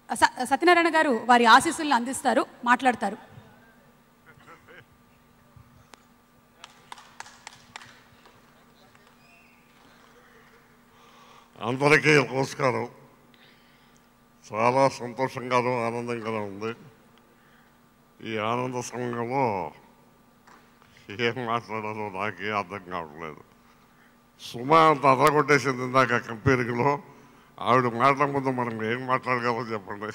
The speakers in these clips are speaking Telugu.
స- సత్యనారాయణ గారు వారి ఆశీస్సులను అందిస్తారు మాట్లాడతారు అందరికీ నమస్కారం చాలా సంతోషంగాను ఆనందంగాను ఉంది ఈ ఆనంద సమయంలో ఏం మాట్లాడాలో నాకే అర్థం కావట్లేదు సుమా అంత అదరగొట్టేసింది ఇందాక కంపెనీలో ఆవిడ మాటల ముందు మనం ఏం మాట్లాడగలమో చెప్పండి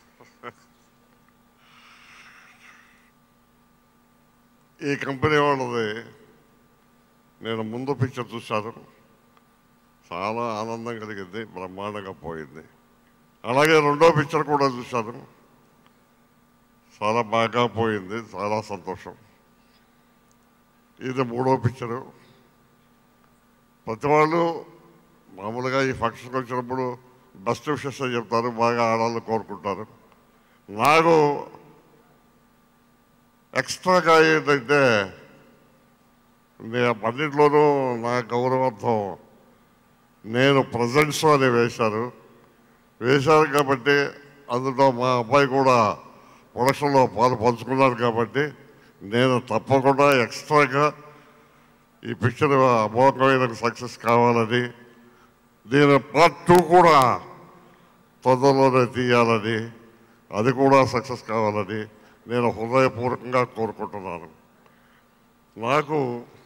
ఈ కంపెనీ వాళ్ళది నేను ముందు పిక్చర్ చూశాను చాలా ఆనందం కలిగింది బ్రహ్మాండంగా పోయింది అలాగే రెండో పిక్చర్ కూడా చూశాను చాలా బాగా పోయింది చాలా సంతోషం ఇది మూడో పిక్చరు ప్రతి వాళ్ళు మామూలుగా ఈ ఫంక్షన్కి వచ్చినప్పుడు బెస్ట్ విషెస్ అని చెప్తారు బాగా ఆడాలని కోరుకుంటారు నాకు ఎక్స్ట్రాగా ఏంటంటే నేను అన్నింటిలోనూ నా గౌరవార్థం నేను ప్రజెంట్స్ అని వేశారు వేశారు కాబట్టి అందులో మా అబ్బాయి కూడా ప్రొడక్షన్లో పాలు పంచుకున్నాడు కాబట్టి నేను తప్పకుండా ఎక్స్ట్రాగా ఈ పిక్చర్ అమోఘమైన సక్సెస్ కావాలని దీని పార్ట్ టూ కూడా తొందరలోనే తీయాలని అది కూడా సక్సెస్ కావాలని నేను హృదయపూర్వకంగా కోరుకుంటున్నాను నాకు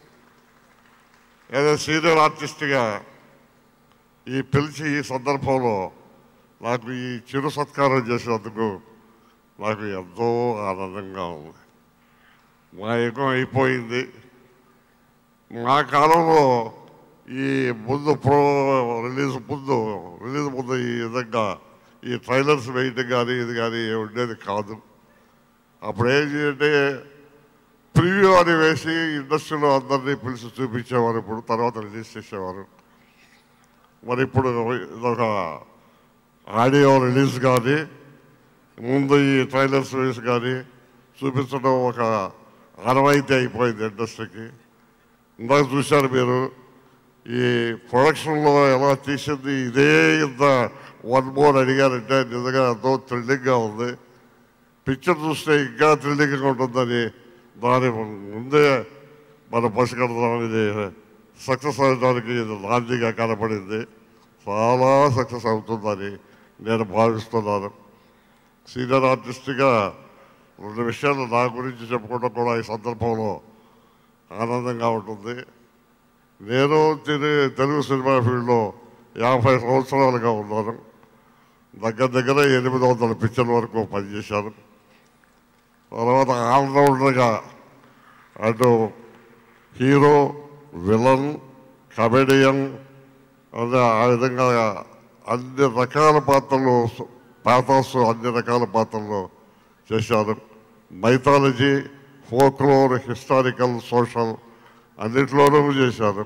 ఏదో సీనియర్ ఆర్టిస్ట్గా ఈ పిలిచి ఈ సందర్భంలో నాకు ఈ చిరు సత్కారం చేసినందుకు నాకు ఎంతో ఆనందంగా ఉంది మా యుగం అయిపోయింది మా కాలంలో ఈ ముందు ప్రో రిలీజ్ ముందు రిలీజ్ ముందు ఈ విధంగా ఈ ట్రైలర్స్ వేయటం కానీ ఇది కానీ ఉండేది కాదు అప్పుడు ఏం చేయంటే ప్రివ్యూ అని వేసి ఇండస్ట్రీలో అందరినీ పిలిచి చూపించేవారు ఇప్పుడు తర్వాత రిలీజ్ చేసేవారు మరి ఇప్పుడు ఇదొక ఆడియో రిలీజ్ కానీ ముందు ఈ ట్రైలర్స్ రిలీజ్ కానీ చూపించడం ఒక ఆనవాయితీ అయిపోయింది ఇండస్ట్రీకి ఇందాక చూశారు మీరు ఈ ప్రొడక్షన్లో ఎలా తీసింది ఇదే ఇంత వన్ మోర్ అడిగారంటే నిజంగా ఎంతో థ్రిల్లింగ్గా ఉంది పిక్చర్ చూస్తే ఇంకా థ్రిల్లింగ్గా ఉంటుందని దాని ముందే మన పసిగడదాం ఇది సక్సెస్ అవడానికి ఇది నాందిగా కనపడింది చాలా సక్సెస్ అవుతుందని నేను భావిస్తున్నాను సీనియర్ ఆర్టిస్ట్గా రెండు విషయాలు నా గురించి చెప్పుకోవడం కూడా ఈ సందర్భంలో ఆనందంగా ఉంటుంది నేను తెలు- తెలుగు సినిమా ఫీల్డ్లో యాభై సంవత్సరాలుగా ఉన్నాను దగ్గర దగ్గర ఎనిమిది వందల పిక్చర్ల వరకు పనిచేశాను తర్వాత ఆల్రౌండర్గా అటు హీరో విలన్ కమెడియన్ అదే ఆ విధంగా అన్ని రకాల పాత్రలు పాతాస్ అన్ని రకాల పాత్రలు చేశాను మైథాలజీ ఫోక్లోర్ హిస్టారికల్ సోషల్ అన్నిట్లోనూ చేశాను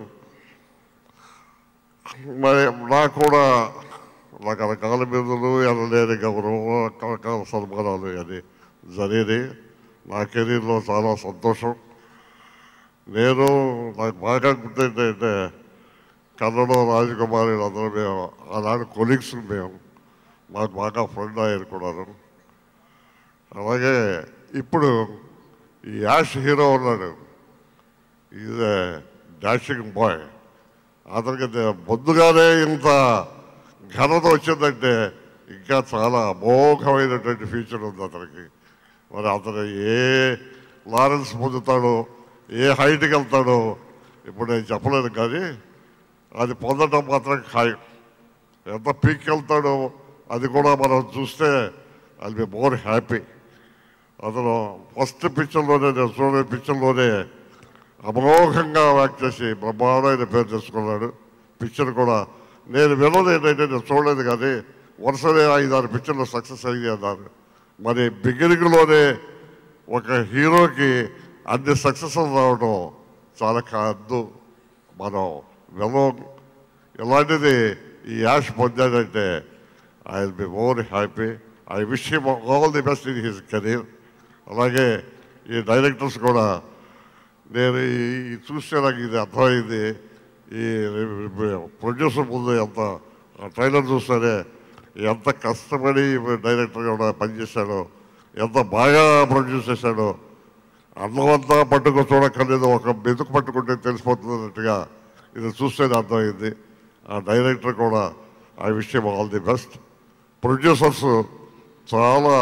మరి నాకు కూడా రకరకాల బిరుదులు ఎనలేని గౌరవం రకరకాల సన్మానాలు అని జరిగినాయి నా కెరీర్లో చాలా సంతోషం నేను నాకు బాగా గుర్తేంటంటే కన్నడ రాజకుమారి అందరూ మేము ఆనాడు కొలీగ్స్ మేము మాకు బాగా ఫ్రెండ్ అయ్యారు కూడాను అలాగే ఇప్పుడు ఈ యాష్ హీరో ఉన్నాడు ఈజ్ డాషింగ్ బాయ్ అతనికి దే- ముందుగానే ఇంత ఘనత వచ్చిందంటే ఇంకా చాలా అమోఘమైనటువంటి ఫ్యూచర్ ఉంది అతనికి మరి అతను ఏ లారెన్స్ పొందుతాడో ఏ హైట్కి వెళ్తాడో ఇప్పుడు నేను చెప్పలేను కానీ అది పొందడం మాత్రం ఖాయం ఎంత పీక్ వెళ్తాడో అది కూడా మనం చూస్తే అది బి మోర్ హ్యాపీ అతను ఫస్ట్ పిక్చర్లోనే నేను చూడని పిక్చర్లోనే అమోఘంగా యాక్ట్ చేసి బ్రహ్మాండమైన పేరు తెచ్చుకున్నాడు పిక్చర్ కూడా నేను వినలేదు ఏంటంటే నేను చూడలేదు కానీ వరుసనే ఐదారు పిక్చర్లు సక్సెస్ అయ్యి అన్నారు మరి బిగినింగ్లోనే ఒక హీరోకి అన్ని సక్సెస్ రావడం చాలా కాదు మనం వినం ఇలాంటిది ఈ యాష్ పొందాడంటే I will be more happy I wish him all the best in his career అలాగే ఈ డైరెక్టర్స్ కూడా నేను ఈ చూస్తే నాకు ఇది అర్థమైంది ఈ ప్రొడ్యూసర్ ముందు ఎంత ట్రైలర్ చూస్తేనే ఎంత కష్టపడి డైరెక్టర్గా కూడా పనిచేశాడో ఎంత బాగా ప్రొడ్యూస్ చేశాడో అన్నమంతా పట్టుకు చూడక్కర్లేదు ఒక మెతుకు పట్టుకుంటే తెలిసిపోతున్నట్టుగా ఇది చూస్తేనే అర్థమైంది ఆ డైరెక్టర్ కూడా ఆ విషయం ఆల్ ది బెస్ట్ ప్రొడ్యూసర్స్ చాలా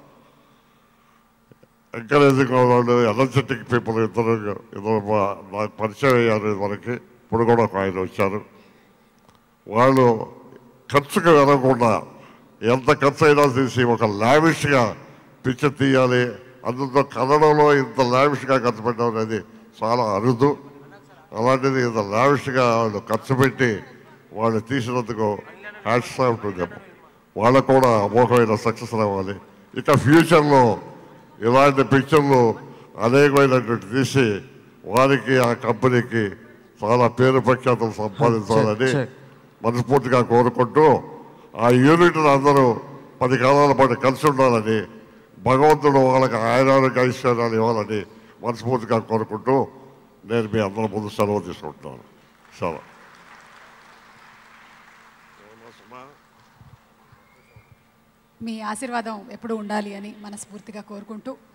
ఎంకరేజింగ్ వాళ్ళు ఎనర్జెటిక్ పీపుల్ ఇద్దరు ఇద్దరు మా- నాకు పరిచయం అయ్యారు ఇదివరకు ఇప్పుడు కూడా ఒక ఆయన వచ్చారు వాళ్ళు ఖర్చుకు వెళ్ళకుండా ఎంత ఖర్చు అయినా తీసి ఒక లావిష్గా పిక్చర్ తీయాలి అందులో కన్నడంలో ఇంత లావిష్గా ఖర్చు పెట్టడం అనేది చాలా అరుదు అలాంటిది ఇంత లావిష్గా వాళ్ళు ఖర్చు పెట్టి వాళ్ళు తీసినందుకు హ్యాట్స్ ఆఫ్ టు దెమ్ వాళ్ళకు కూడా అమోఘమైన సక్సెస్ రావాలి ఇక ఫ్యూచర్లో ఇలాంటి పిక్చర్లు అనేకమైనటువంటి తీసి వారికి ఆ కంపెనీకి చాలా పేరు ప్రఖ్యాతులు సంపాదించాలని చెక్, చెక్. మనస్ఫూర్తిగా కోరుకుంటూ ఆ యూనిట్ని అందరూ పది కాలాల పాటు కలిసి ఉండాలని భగవంతుడు వాళ్ళకి ఆయురానికి ఐశ్వర్యాలు ఇవ్వాలని మనస్ఫూర్తిగా కోరుకుంటూ నేను మీ అందరి ముందు సెలవు తీసుకుంటున్నాను సెలవు మీ ఆశీర్వాదం ఎప్పుడు ఉండాలి అని మనస్ఫూర్తిగా కోరుకుంటూ